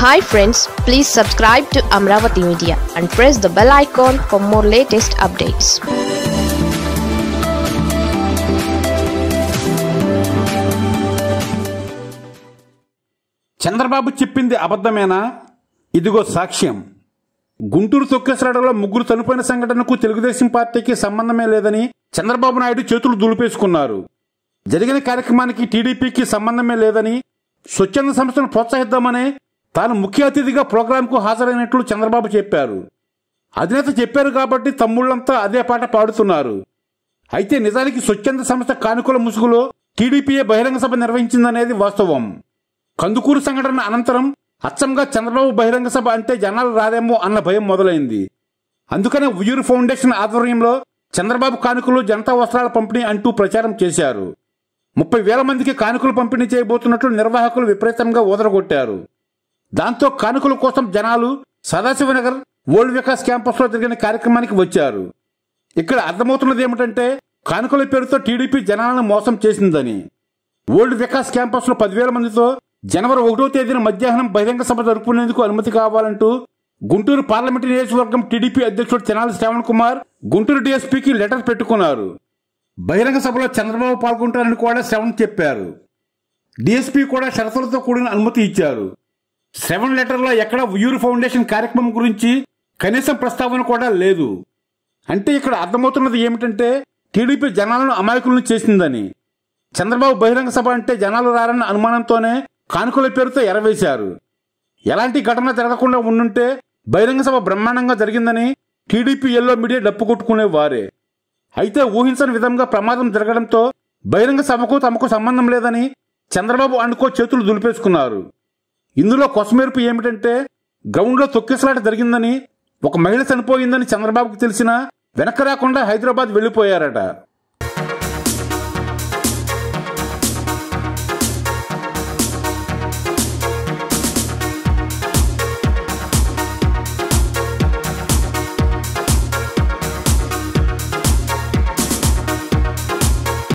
hi friends please subscribe to Amaravati media and press the bell icon for more latest updates Chandrababu చెప్పింది అబద్ధమేనా ఇదిగో సాక్ష్యం గుంటూరు తొక్కేసరాడలో ముగ్గురు చనిపోయిన సంఘటనకు తెలుగుదేశం పార్టీకి సంబంధమే లేదని చంద్రబాబు నాయుడు చేతులు దులిపేసుకున్నారు జరిగిన కార్యక్రమానికి టీడీపీకి సంబంధమే లేదని స్వచ్ఛంద సంస్థను ప్రోత్సహిద్దామనే తాను ముఖ్య అతిథిగా ప్రోగ్రాంకు హాజరైనట్లు చంద్రబాబు చెప్పారు అధినేత చెప్పారు కాబట్టి తమ్ముళ్లంతా అదే పాట పాడుతున్నారు అయితే నిజానికి స్వచ్ఛంద సంస్థ కానుకల ముసుగులో టీడీపీఏ బహిరంగ సభ నిర్వహించిందనేది వాస్తవం కందుకూరు సంఘటన అనంతరం అచ్చంగా చంద్రబాబు బహిరంగ సభ అంటే జనాలు రాదేమో అన్న భయం మొదలైంది అందుకనే ఉయ్యూరు ఫౌండేషన్ ఆధ్వర్యంలో చంద్రబాబు కానుకలు జనతా వస్త్రాల పంపిణీ అంటూ ప్రచారం చేశారు ముప్పై వేల మందికి కానుకలు పంపిణీ చేయబోతున్నట్లు నిర్వాహకులు విపరీతంగా ఊదరగొట్టారు దాంతో కానుకల కోసం జనాలు సదాశివనగర్ ఓల్డ్ వికాస్ క్యాంపస్లో జరిగిన కార్యక్రమానికి వచ్చారు ఇక్కడ అర్థమవుతున్నది ఏమిటంటే కానుకల పేరుతో టీడీపీ జనాలను మోసం చేసిందని ఓల్డ్ వికాస్ క్యాంపస్ లో పదివేల మందితో జనవరి ఒకటో తేదీన మధ్యాహ్నం బహిరంగ సభ జరుపుకునేందుకు అనుమతి కావాలంటూ గుంటూరు పార్లమెంటు నియోజకవర్గం టీడీపీ అధ్యక్షుడు తెనాలి శ్రావణ్ కుమార్ గుంటూరు డీఎస్పీకి లెటర్ పెట్టుకున్నారు బహిరంగ సభలో చంద్రబాబు పాల్గొంటారని కూడా శ్రవణ్ చెప్పారు డీఎస్పీ కూడా షరతులతో కూడిన అనుమతి ఇచ్చారు శ్రవణ్ లెటర్లో ఎక్కడ ఉయ్యూరు ఫౌండేషన్ కార్యక్రమం గురించి కనీసం ప్రస్తావన కూడా లేదు అంటే ఇక్కడ అర్థమవుతున్నది ఏమిటంటే టీడీపీ జనాలను అమాయకులను చేసిందని చంద్రబాబు బహిరంగ సభ అంటే జనాలు రారన్న అనుమానంతోనే కానుకల పేరుతో ఎరవేశారు ఎలాంటి ఘటన జరగకుండా ఉండుంటే బహిరంగ సభ బ్రహ్మాండంగా జరిగిందని టీడీపీ ఎల్లో మీడియా డప్పు కొట్టుకునే వారే అయితే ఊహించని విధంగా ప్రమాదం జరగడంతో బహిరంగ సభకు తమకు సంబంధం లేదని చంద్రబాబు అనుకో చేతులు దులిపేసుకున్నారు ఇందులో కొసమేర్పు ఏమిటంటే గ్రౌండ్లో తొక్కిసలాట జరిగిందని ఒక మహిళ చనిపోయిందని చంద్రబాబుకు తెలిసినా వెనక్కి రాకుండా హైదరాబాద్ వెళ్లిపోయారట